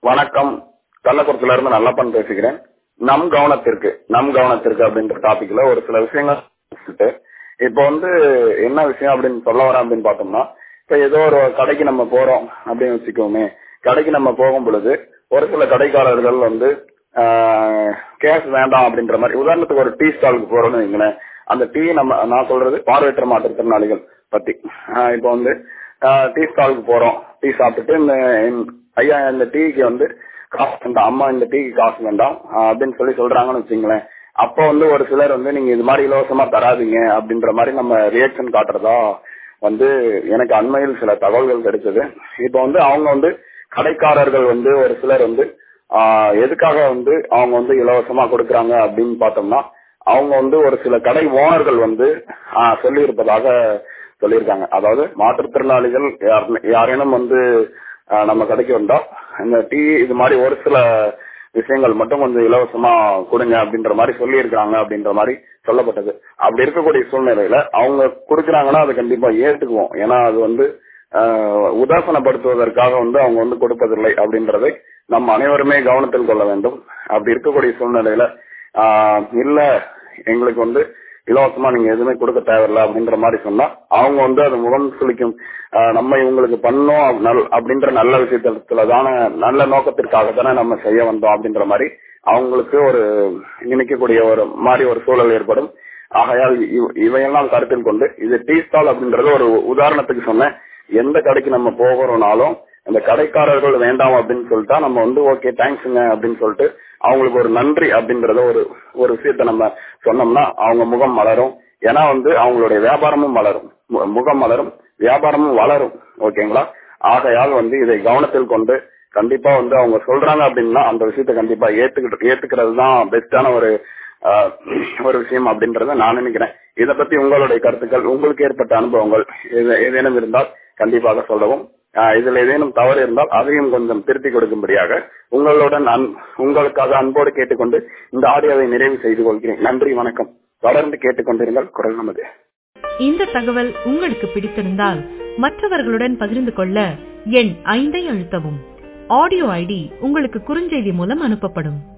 வணக்கம் கள்ளக்குறிச்சியில இருந்து நல்லப்பன் பேசுகிறேன் நம் கவனத்திற்கு நம் கவனத்திற்கு அப்படின்ற டாபிக்ல ஒரு சில விஷயங்கள் பேசிட்டு, இப்போ வந்து என்ன விஷயம் அப்படின்னு சொல்ல வரேன் அப்படின்னு பார்த்தோம்னா இப்ப ஏதோ ஒரு கடைக்கு நம்ம போறோம் அப்படின்னு வச்சுக்கோமே கடைக்கு நம்ம போகும் பொழுது ஒரு சில கடைக்காரர்கள் வந்து கேஷ் வேண்டாம் அப்படின்ற மாதிரி உதாரணத்துக்கு ஒரு டீ ஸ்டாலுக்கு போறோம்னு வைங்களேன் அந்த டீ நம்ம நான் சொல்றது பார்வையற்ற மாற்றுத்திறனாளிகள் பத்தி ஆஹ் இப்போ வந்து டீ ஸ்டாலுக்கு போறோம் டீ சாப்பிட்டுட்டு இந்த இந்த- ஐயா இந்த டீக்கு வந்து காசு வேண்டாம் அம்மா இந்த டீக்கு காசு வேண்டாம் ஆஹ் அப்படின்னு சொல்லி சொல்றாங்கன்னு வச்சுங்களேன் அப்போ வந்து ஒரு சிலர் வந்து நீங்க இது மாதிரி இலவசமா தராதீங்க அப்படின்ற மாதிரி நம்ம ரியாக்ஷன் காட்டுறதா வந்து எனக்கு அண்மையில் சில தகவல்கள் கிடைச்சது இப்போ வந்து அவங்க வந்து கடைக்காரர்கள் வந்து ஒரு சிலர் வந்து ஆஹ் எதுக்காக வந்து அவங்க வந்து இலவசமா கொடுக்கறாங்க அப்படின்னு பார்த்தோம்னா அவங்க வந்து ஒரு சில கடை ஓனர்கள் வந்து ஆஹ் சொல்லியிருப்பதாக சொல்லியிருக்காங்க அதாவது மாற்றுத்திறனாளிகள் யார்- யாரேனும் வந்து ஆஹ் நம்ம கடைக்கு வந்தா இந்த டீ இது மாதிரி ஒரு சில விஷயங்கள் மட்டும் கொஞ்சம் இலவசமா கொடுங்க அப்படின்ற மாதிரி சொல்லியிருக்காங்க அப்படின்ற மாதிரி சொல்லப்பட்டது அப்படி இருக்கக்கூடிய சூழ்நிலையில அவங்க கொடுக்கறாங்கன்னா அதை கண்டிப்பா ஏத்துக்குவோம் ஏன்னா அது வந்து ஆஹ் உதாசனப்படுத்துவதற்காக வந்து அவங்க வந்து கொடுப்பதில்லை அப்படின்றதை நம்ம அனைவருமே கவனத்தில் கொள்ள வேண்டும் அப்படி இருக்கக்கூடிய சூழ்நிலையில ஆஹ் இல்ல எங்களுக்கு வந்து இலவசமா நீங்க எதுவுமே கொடுக்க தேவையில்ல அப்படின்ற மாதிரி சொன்னா அவங்க வந்து அது முகம் சுளிக்கும் ஆஹ் நம்ம இவங்களுக்கு பண்ணோம் அப்~ நல்- அப்படின்ற நல்ல விஷயத்துல தானே நல்ல நோக்கத்திற்காக தானே நம்ம செய்ய வந்தோம் அப்படின்ற மாதிரி அவங்களுக்கு ஒரு நினைக்கக்கூடிய ஒரு மாதிரி ஒரு சூழல் ஏற்படும் ஆகையால் இவ்- இவையெல்லாம் கருத்தில் கொண்டு இது டீ ஸ்டால் அப்படின்றது ஒரு உதாரணத்துக்கு சொன்னேன் எந்த கடைக்கு நம்ம போகிறோம்னாலும் அந்த கடைக்காரர்கள் வேண்டாம் அப்படின்னு சொல்லிட்டா நம்ம வந்து ஓகே தேங்க்ஸுங்க அப்படின்னு சொல்லிட்டு அவங்களுக்கு ஒரு நன்றி அப்படின்றத ஒரு ஒரு விஷயத்த நம்ம சொன்னோம்னா அவங்க முகம் மலரும் ஏன்னா வந்து அவங்களுடைய வியாபாரமும் வளரும் மு- முகம் மலரும் வியாபாரமும் வளரும் ஓகேங்களா ஆகையால் வந்து இதை கவனத்தில் கொண்டு கண்டிப்பா வந்து அவங்க சொல்றாங்க அப்படின்னா அந்த விஷயத்த கண்டிப்பா ஏத்துக்கிட்டு ஏத்துக்கிறது தான் பெஸ்டான ஒரு ஆஹ், ஒரு விஷயம் அப்படின்றத நான் நினைக்கிறேன் இத பத்தி உங்களுடைய கருத்துக்கள் உங்களுக்கு ஏற்பட்ட அனுபவங்கள் எது- ஏதேனும் இருந்தால் கண்டிப்பாக சொல்லவும் ஆஹ், இதுல ஏதேனும் தவறு இருந்தால் அதையும் கொஞ்சம் திருத்தி கொடுக்கும்படியாக உங்களுடன் அன்- உங்களுக்காக அன்போடு கேட்டுக்கொண்டு இந்த ஆடியோவை நிறைவு செய்து கொள்கிறேன் நன்றி வணக்கம் தொடர்ந்து கேட்டுக்கொண்டிருங்கள் குரல் நமது இந்த தகவல் உங்களுக்கு பிடித்திருந்தால் மற்றவர்களுடன் பகிர்ந்து கொள்ள எண் ஐந்தை அழுத்தவும் ஆடியோ ஐடி உங்களுக்கு குறுஞ்செய்தி மூலம் அனுப்பப்படும்